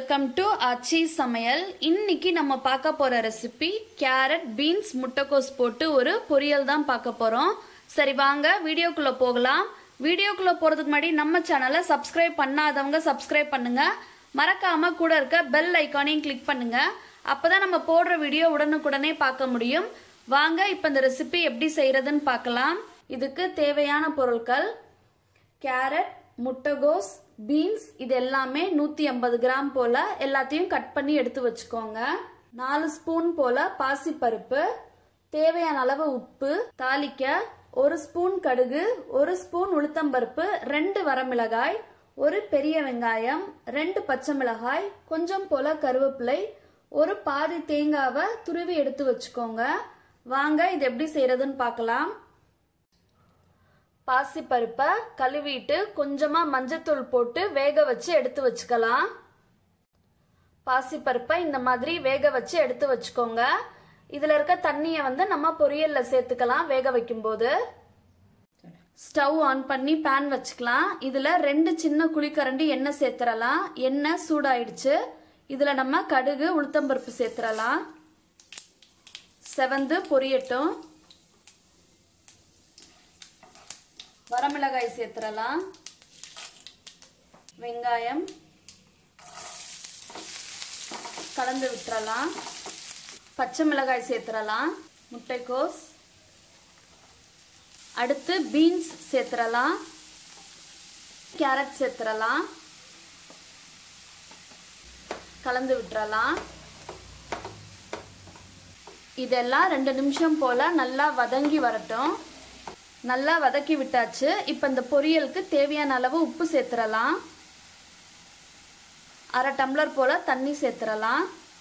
welcome to அச்சி சமையல் இன்னைக்கு நம்ம பார்க்க போற ரெசிபி கேரட் பீன்ஸ் முட்டைக்கோஸ் போட்டு ஒரு பொரியல் தான் பார்க்க போறோம் சரி வாங்க வீடியோக்குள்ள போகலாம் வீடியோக்குள்ள போறதுக்கு முன்னாடி நம்ம சேனலை சப்ஸ்கிரைப் பண்ணாதவங்க சப்ஸ்கிரைப் பண்ணுங்க மறக்காம கூட இருக்க பெல் ஐக்கானையும் கிளிக் பண்ணுங்க அப்பதான் நம்ம போடுற வீடியோ உடனுக்குடனே பார்க்க முடியும் வாங்க இப்போ இந்த ரெசிபி எப்படி செய்யறதுன்னு பார்க்கலாம் இதுக்கு தேவையான பொருட்கள் கேரட் முட்டைகோஸ் பீன்ஸ் இது எல்லாமே நூற்றி ஐம்பது கிராம் போல் எல்லாத்தையும் கட் பண்ணி எடுத்து வச்சுக்கோங்க நாலு ஸ்பூன் போல் பாசிப்பருப்பு தேவையான அளவு உப்பு தாளிக்க ஒரு ஸ்பூன் கடுகு ஒரு ஸ்பூன் உளுத்தம்பருப்பு ரெண்டு வரமிளகாய் ஒரு பெரிய வெங்காயம் ரெண்டு பச்சை மிளகாய் கொஞ்சம் போல கருவேப்பிலை ஒரு பாதி தேங்காவை துருவி எடுத்து வச்சுக்கோங்க வாங்க இது எப்படி செய்யறதுன்னு பார்க்கலாம் பாசிப்பருப்பை கழுவிட்டு கொஞ்சமா மஞ்சத்தூள் போட்டு வேக வச்சு எடுத்து வச்சுக்கலாம் பாசிப்பருப்பை இந்த மாதிரி வேக வச்சு எடுத்து வச்சுக்கோங்க இதுல இருக்க தண்ணியை வந்து நம்ம பொரியல்ல சேர்த்துக்கலாம் வேக வைக்கும் போது ஸ்டவ் ஆன் பண்ணி பேன் வச்சுக்கலாம் இதுல ரெண்டு சின்ன குழிக்கரண்டி எண்ணெய் சேர்த்துறலாம் எண்ணெய் சூடாயிடுச்சு இதுல நம்ம கடுகு உளுத்தம்பருப்பு சேர்த்துறலாம் செவந்து பொரியட்டும் வரமிளகாய் சேர்த்துடலாம் வெங்காயம் கலந்து விட்டுறலாம் பச்சை மிளகாய் சேர்த்துடலாம் முட்டைக்கோஸ் அடுத்து பீன்ஸ் சேர்த்துடலாம் கேரட் சேர்த்துடலாம் கலந்து விட்டுறலாம் இதெல்லாம் ரெண்டு நிமிஷம் போல நல்லா வதங்கி வரட்டும் நல்லா வதக்கி விட்டாச்சு இப்போ இந்த பொரியலுக்கு தேவையான அளவு உப்பு சேர்த்துடலாம் அரை டம்ளர் போல் தண்ணி சேர்த்துடலாம்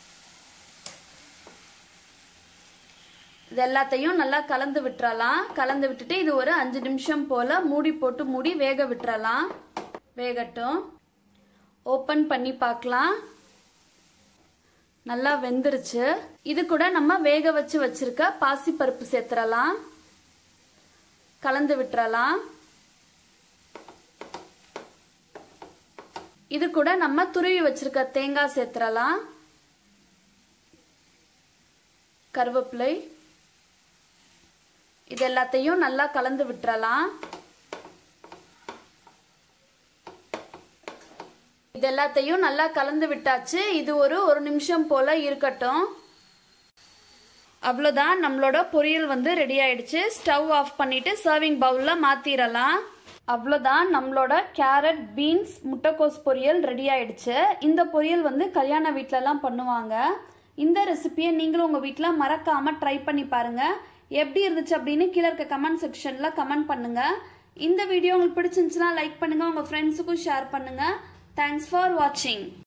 இது எல்லாத்தையும் நல்லா கலந்து விட்டுறலாம் கலந்து விட்டுட்டு இது ஒரு அஞ்சு நிமிஷம் போல் மூடி போட்டு மூடி வேக விட்டுறலாம் வேகட்டும் ஓப்பன் பண்ணி பார்க்கலாம் நல்லா வெந்துருச்சு இது கூட நம்ம வேக வச்சு வச்சிருக்க பாசிப்பருப்பு சேர்த்துடலாம் கலந்து விட்டுறலாம் இது கூட நம்ம துருவி வச்சிருக்க தேங்காய் சேர்த்துறலாம் கருவேப்பிலை இது எல்லாத்தையும் நல்லா கலந்து விட்டுறலாம் இது எல்லாத்தையும் நல்லா கலந்து விட்டாச்சு இது ஒரு ஒரு நிமிஷம் போல இருக்கட்டும் அவ்வளோதான் நம்மளோட பொரியல் வந்து ரெடி ஆயிடுச்சு ஸ்டவ் ஆஃப் பண்ணிட்டு சர்விங் பவுலில் மாற்றிடலாம் அவ்வளோதான் நம்மளோட கேரட் பீன்ஸ் முட்டைக்கோஸ் பொரியல் ரெடி ஆயிடுச்சு இந்த பொரியல் வந்து கல்யாண வீட்டிலலாம் பண்ணுவாங்க இந்த ரெசிபியை நீங்களும் உங்கள் வீட்டில் மறக்காமல் ட்ரை பண்ணி பாருங்கள் எப்படி இருந்துச்சு அப்படின்னு கீழே இருக்க கமெண்ட் செக்ஷனில் கமெண்ட் பண்ணுங்கள் இந்த வீடியோ உங்களுக்கு பிடிச்சிருந்துச்சுன்னா லைக் பண்ணுங்கள் உங்கள் ஃப்ரெண்ட்ஸுக்கும் ஷேர் பண்ணுங்கள் தேங்க்ஸ் ஃபார் வாட்சிங்